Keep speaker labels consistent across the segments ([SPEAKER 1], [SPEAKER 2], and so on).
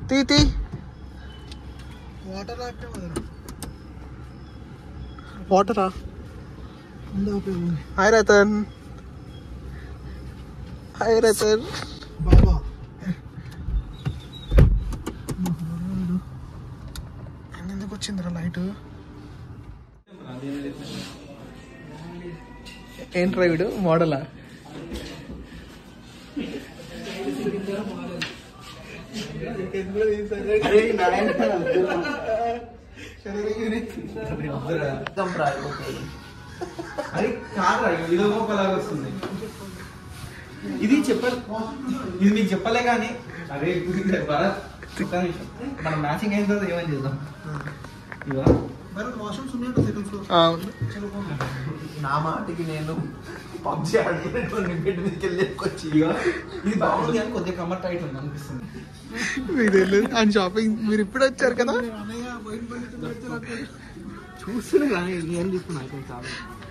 [SPEAKER 1] తీ తీ
[SPEAKER 2] వాటర్ ఆపే
[SPEAKER 1] వాటరా
[SPEAKER 2] ముందు ఆపే
[SPEAKER 1] హాయ్ రతన్ హాయ్ రతన్
[SPEAKER 2] బాబా
[SPEAKER 1] ఎందుకు వచ్చిందిరా లైట్ ఏంట్రా వీడు మోడలా
[SPEAKER 3] అది కాదురా ఇది ఒకలాగా వస్తుంది ఇది చెప్పలే ఇది మీకు చెప్పలే కానీ అరే ఇది భరత్ ఒక్క నిమిషం. మనం మ్యాచింగ్ అయిన తర్వాత ఏమని చేద్దాం ఇవా
[SPEAKER 2] మరి వాష్రూమ్స్ ఉన్నాయంట సెకండ్ ఫ్లోర్
[SPEAKER 3] నా మాటికి నేను పబ్జి ఆడుకునేటువంటి బెడ్ మీదకి వెళ్ళి వచ్చి ఇగో ఇది బాగుంది అని కొద్దిగా కమర్ టైట్ ఉంది అనిపిస్తుంది
[SPEAKER 1] మీకు తెలియదు అండ్ షాపింగ్ మీరు ఇప్పుడు వచ్చారు కదా
[SPEAKER 2] అన్నయ్య బయట బయట పెడితే నాకు
[SPEAKER 3] చూస్తున్నా కానీ ఏం తీసుకున్నా అయిపోయింది చాలా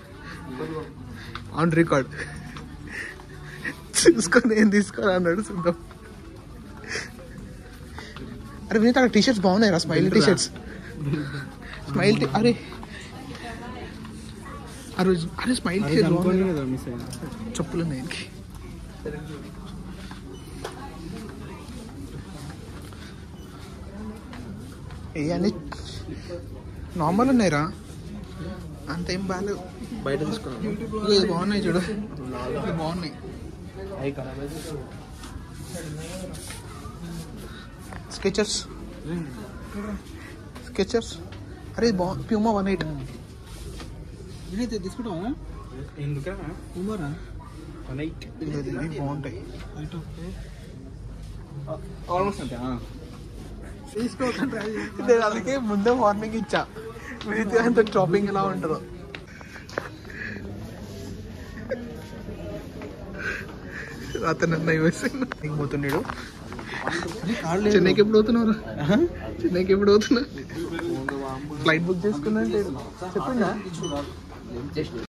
[SPEAKER 1] ఆన్ రికార్డ్ చూసుకొని ఏం తీసుకోరా అన్నాడు చూద్దాం అరే వినీత్ అక్కడ టీ షర్ట్స్ బాగున్నాయి రా smile T shirts smile T అరే అరే అరే స్మైల్ టీ షర్ట్స్ బాగున్నాయి
[SPEAKER 3] కదా మిస్ అయింది
[SPEAKER 1] చెప్పులు ఉన్నాయి దీనికి. ఏ అన్ని నార్మల్ ఉన్నాయిరా అంతేం బాగాలేవు
[SPEAKER 3] బయట తీసుకున్నాను
[SPEAKER 1] ఇగో ఇది బాగున్నాయి చూడు ఇవి బాగున్నాయి
[SPEAKER 3] అవి ఖరాబ్ అయితే
[SPEAKER 1] స్కెచర్స్ స్కెచర్స్ అరే ఇది బాగు ప్యూమా వన్ ఎయిట్
[SPEAKER 2] వినైతే తీసుకుంటావా
[SPEAKER 3] ఎందుకా
[SPEAKER 2] కుమారా
[SPEAKER 3] నైట్
[SPEAKER 1] ఇవి బాగుంటాయి
[SPEAKER 2] బయట
[SPEAKER 3] ఆల్మోస్ట్ అంతే
[SPEAKER 2] తీసుకోకండి ట్రై
[SPEAKER 1] నేను అందుకే ముందే వార్నింగ్ ఇచ్చా మిగతా అంత షాపింగ్ ఎలా ఉంటుందో అతను నన్ను యూఎస్ఏ పోతున్నాడు చెన్నైకి ఎప్పుడు పోతున్నావు చెన్నైకి ఎప్పుడు పోతున్నా ఫ్లైట్ బుక్ చేసుకున్నా అంటే చెప్పిందా